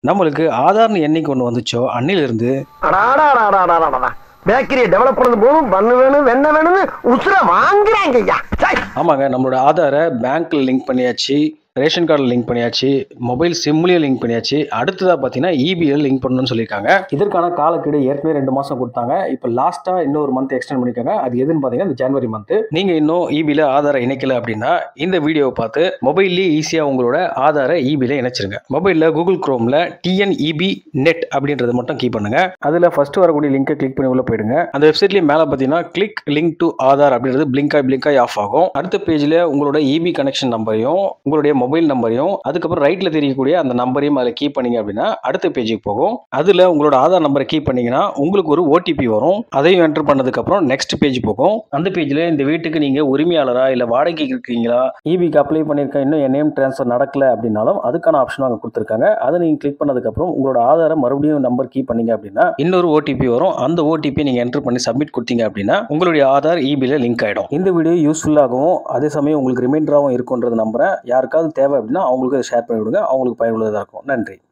நம்மளுக்கு ஆதார்னு என்னைக்கு ஒன்று வந்துச்சோ அன்னிலிருந்து அடாடாடாடாடாடாடா பேக்கரியை டெவலப் பண்ணது போதும் பண்ணு வேணும் வெண்ணெய் வேணும்னு உசுர வாங்குறாங்க ஐயா சை. ஆமாங்க நம்மளோட ஆதாரை பேங்க்ல லிங்க் பண்ணியாச்சு ரேஷன் கார்டில் லிங்க் பண்ணியாச்சு மொபைல் சிம்லேயும் லிங்க் பண்ணியாச்சு அடுத்ததாக பார்த்தீங்கன்னா இபியில் லிங்க் பண்ணணும்னு சொல்லியிருக்காங்க இதற்கான காலக்கெடு ஏற்கனவே ரெண்டு மாதம் கொடுத்தாங்க இப்போ லாஸ்ட்டாக இன்னொரு மந்த் எக்ஸ்டெண்ட் பண்ணியிருக்காங்க அது எதுன்னு பார்த்தீங்கன்னா இந்த ஜனவரி மந்த் நீங்கள் இன்னும் இபியில் ஆதாரை இணைக்கல அப்படின்னா இந்த வீடியோவை பார்த்து மொபைல்லேயே ஈஸியாக உங்களோட ஆதாரை இபியில் இணைச்சிருங்க மொபைலில் கூகுள் குரோமில் டிஎன்இபி நெட் அப்படின்றத மட்டும் கீ பண்ணுங்க அதில் ஃபர்ஸ்ட் வரக்கூடிய லிங்கை கிளிக் பண்ணி உள்ள போயிடுங்க அந்த வெப்சைட்லேயும் மேலே பார்த்தீங்கன்னா கிளிக் லிங்க் டு ஆதார் அப்படின்றது பிளிங்காய் பிளிங்காய் ஆஃப் ஆகும் அடுத்த பேஜில் உங்களோட இபி கனெக்ஷன் நம்பரையும் உங்களுடைய மொபைல் நம்பரையும் அதுக்கப்புறம் ரைட்டில் தெரியக்கூடிய அந்த நம்பரையும் அதில் கீ பண்ணீங்க அப்படின்னா அடுத்த பேஜுக்கு போகும் அதில் உங்களோட ஆதார் நம்பரை கீ பண்ணீங்கன்னா உங்களுக்கு ஒரு ஓடிபி வரும் அதையும் என்டர் பண்ணதுக்கப்புறம் நெக்ஸ்ட் பேஜ் போகும் அந்த பேஜில் இந்த வீட்டுக்கு நீங்கள் உரிமையாளரா இல்லை வாடகைக்கு இருக்கீங்களா இபிக்கு அப்ளை பண்ணியிருக்கேன் இன்னும் என் நேம் ட்ரான்ஸ்ஃபர் நடக்கல அப்படின்னாலும் அதுக்கான ஆப்ஷனும் அங்கே கொடுத்துருக்காங்க அதை நீங்கள் கிளிக் பண்ணதுக்கப்புறம் உங்களோட ஆதாரை மறுபடியும் நம்பர் கீ பண்ணீங்க அப்படின்னா இன்னொரு ஓடிபி வரும் அந்த ஓடிபி நீங்கள் என்டர் பண்ணி சப்மிட் கொடுத்தீங்க அப்படின்னா உங்களுடைய ஆதார் இபியில் லிங்க் ஆகிடும் இந்த வீடியோ யூஸ்ஃபுல்லாகவும் அதே சமயம் உங்களுக்கு ரிமைண்டராகவும் இருக்குன்றது நம்புறேன் யாருக்காவது தேவை அப்படின்னா அவங்களுக்கு அதை ஷேர் பண்ணி விடுங்க அவங்களுக்கு பயனுள்ளதாக இருக்கும் நன்றி